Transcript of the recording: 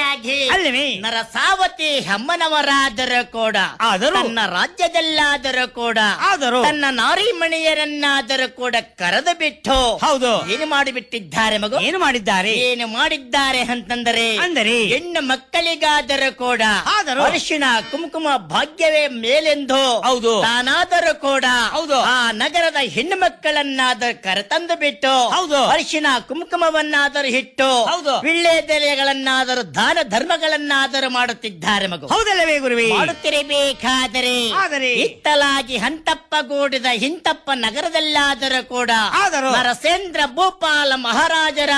ಬದಲಾಗಿ ಅಲ್ಲವೇ? ನರಸಾವತಿ ಅಮ್ಮನವರಾದರೂ ಕೂಡ ಆದರೂ? ತನ್ನ ರಾಜ್ಯದಲ್ಲಾದರೂ ಕೂಡ ಆದರೂ? ತನ್ನ ನಾರಿಮಣಿಯರನ್ನಾದರೂ ಕೂಡ ಕರೆದು ಬಿಟ್ಟು ಹೌದು ಏನು ಮಾಡಿಬಿಟ್ಟಿದ್ದಾರೆ ಮಗು ಏನು ಮಾಡಿದ್ದಾರೆ ಏನು ಮಾಡಿದ್ದಾರೆ ಅಂತಂದರೆ ಅಂದರೆ? ಹೆಣ್ಣು ಮಕ್ಕಳಿಗಾದರೂ ಕೂಡ ಆದರೂ? ಅರಿಶಿಣ ಕುಂಕುಮ ಭಾಗ್ಯವೇ ಮೇಲೆಂದು ಹೌದು. ತಾನಾದರೂ ಕೂಡ ಹೌದು. ಆ ನಗರದ ಹೆಣ್ಣು ಮಕ್ಕಳನ್ನಾದರೂ ಕರೆತಂದು ಬಿಟ್ಟು ಹೌದು. ಅರಿಶಿಣ ಕುಂಕುಮವನ್ನಾದರೂ ಇಟ್ಟು ಹೌದು. ವಿಳ್ಳೆದೆಲೆಗಳನ್ನಾದರೂ ದಾನ ಧರ್ಮಗಳನ್ನಾದರೂ ಮಾಡುತ್ತಿದ್ದಾರೆ ಮಗು ಹೌದಲ್ಲವೇ ಗುರುವೇ ಮಾಡುತ್ತಿರಬೇಕಾದರೆ ಆದರೆ? ಇತ್ತಲಾಗಿ ಹಂತಪ್ಪಗೂಡಿದ ಹಿಂತಪ್ಪ ನಗರದಲ್ಲಾದರೂ ಕೂಡ ಆದರೂ? ನರಸೇಂದ್ರ ಭೂಪಾಲ ಮಹಾರಾಜರ